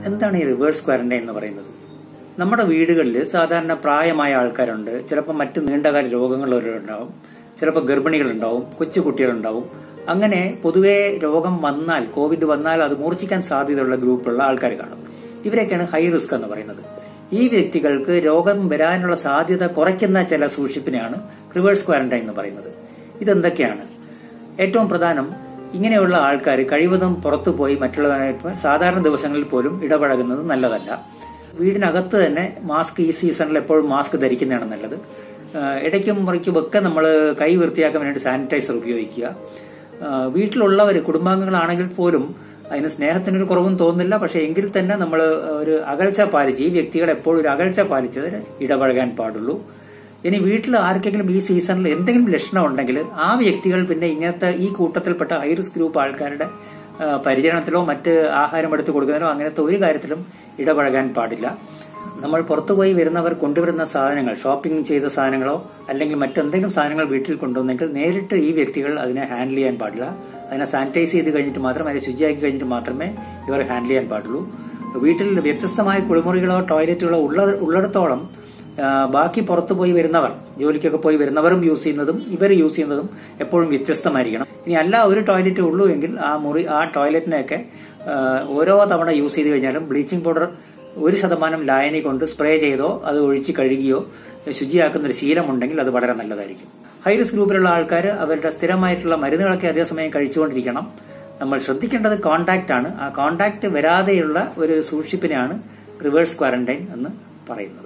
എന്താണ് ഈ reverse quarantine എന്ന് പറയുന്നത് നമ്മുടെ വീടുകളിൽ സാധാരണ പ്രായമായ ആൾക്കാരുണ്ട് ചിലപ്പോൾ മറ്റ് നീണ്ടകാല രോഗങ്ങളുള്ളവരുണ്ടാവും ചിലപ്പോൾ ഗർഭിണികളുണ്ടാവും കൊച്ചു കുട്ടികളുണ്ടാവും അങ്ങനെ പൊതുവേ രോഗം വന്നാൽ കോവിഡ് വന്നാൽ അത് മൂർച്ഛിക്കാൻ സാധ്യതയുള്ള ഗ്രൂപ്പുള്ള ആൾക്കാർ കാണും ഇവരൊക്കെയാണ് ഹൈ റിസ്ക് എന്ന് പറയുന്നത് ഈ വ്യക്തികൾക്ക് രോഗം വരാനുള്ള സാധ്യത കുറയ്ക്കുന്ന ചില സൂക്ഷിപ്പിനെയാണ് റിവേഴ്സ് ക്വാറന്റൈൻ എന്ന് പറയുന്നത് ഇതെന്തൊക്കെയാണ് ഏറ്റവും പ്രധാനം ഇങ്ങനെയുള്ള ആൾക്കാർ കഴിവതും പുറത്തു പോയി മറ്റുള്ളവരായിട്ട് സാധാരണ ദിവസങ്ങളിൽ പോലും ഇടപഴകുന്നത് നല്ലതല്ല വീടിനകത്ത് തന്നെ മാസ്ക് ഈ സീസണിൽ എപ്പോഴും മാസ്ക് ധരിക്കുന്നതാണ് നല്ലത് ആഹ് ഇടയ്ക്കും മുറിക്കും ഒക്കെ നമ്മൾ കൈ വൃത്തിയാക്കാൻ വേണ്ടി സാനിറ്റൈസർ ഉപയോഗിക്കുക ആഹ് വീട്ടിലുള്ളവർ കുടുംബാംഗങ്ങളാണെങ്കിൽ പോലും അതിന് സ്നേഹത്തിനൊരു കുറവും തോന്നുന്നില്ല പക്ഷെ എങ്കിൽ തന്നെ നമ്മൾ ഒരു അകൽച്ച പാലിച്ച് ഈ വ്യക്തികൾ എപ്പോഴും ഒരു അകൽച്ച പാലിച്ചതിന് ഇടപഴകാൻ പാടുള്ളൂ ഇനി വീട്ടിൽ ആർക്കെങ്കിലും ഈ സീസണിൽ എന്തെങ്കിലും ലക്ഷണം ഉണ്ടെങ്കിൽ ആ വ്യക്തികൾ പിന്നെ ഇങ്ങനത്തെ ഈ കൂട്ടത്തിൽപ്പെട്ട ഹൈ റിസ്ക് ഗ്രൂപ്പ് ആൾക്കാരുടെ ആ, പരിചരണത്തിലോ മറ്റ് ആഹാരം എടുത്തു കൊടുക്കുന്നതിനോ അങ്ങനത്തെ ഒരു കാര്യത്തിലും ഇടപഴകാൻ പാടില്ല നമ്മൾ പുറത്തുപോയി വരുന്നവർ കൊണ്ടുവരുന്ന സാധനങ്ങൾ ഷോപ്പിംഗ് ചെയ്ത സാധനങ്ങളോ അല്ലെങ്കിൽ മറ്റെന്തെങ്കിലും സാധനങ്ങൾ വീട്ടിൽ കൊണ്ടുവന്നെങ്കിൽ നേരിട്ട് ഈ വ്യക്തികൾ അതിനെ ഹാൻഡിൽ ചെയ്യാൻ പാടില്ല അതിനെ സാനിറ്റൈസ് ചെയ്ത് കഴിഞ്ഞിട്ട് മാത്രം അതിനെ ശുചിയാക്കി കഴിഞ്ഞിട്ട് മാത്രമേ ഇവർ ഹാൻഡിൽ ചെയ്യാൻ പാടുള്ളൂ വീട്ടിൽ വ്യത്യസ്തമായ കുളിമുറികളോ ടോയ്ലറ്റുകളോ ഉള്ള ഉള്ളിടത്തോളം ആ, ബാക്കി പുറത്തു പോയി വരുന്നവർ ജോലിക്കൊക്കെ പോയി വരുന്നവരും യൂസ് ചെയ്യുന്നതും ഇവർ യൂസ് ചെയ്യുന്നതും എപ്പോഴും വ്യത്യസ്തമായിരിക്കണം ഇനി അല്ല ഒരു ടോയ്ലറ്റ് ഉള്ളൂ എങ്കിൽ ആ മുറി ആ ടോയ്ലറ്റിനെയൊക്കെ ആ, ഓരോ തവണ യൂസ് ചെയ്ത് കഴിഞ്ഞാലും ബ്ലീച്ചിങ് പൗഡർ ഒരു ശതമാനം ലായനി കൊണ്ട് സ്പ്രേ ചെയ്തോ അത് ഒഴിച്ച് കഴുകിയോ ശുചിയാക്കുന്ന ഒരു ശീലമുണ്ടെങ്കിൽ അത് വളരെ നല്ലതായിരിക്കും ഹൈ റിസ്ക് ഗ്രൂപ്പിലുള്ള ആൾക്കാർ അവരുടെ സ്ഥിരമായിട്ടുള്ള മരുന്നുകളൊക്കെ അതേസമയം കഴിച്ചുകൊണ്ടിരിക്കണം നമ്മൾ ശ്രദ്ധിക്കേണ്ടത് കോണ്ടാക്ട് ആണ് ആ കോണ്ടാക്ട് വരാതെയുള്ള ഒരു സൂക്ഷിപ്പിനെയാണ് റിവേഴ്സ് ക്വാറന്റൈൻ എന്ന് പറയുന്നത്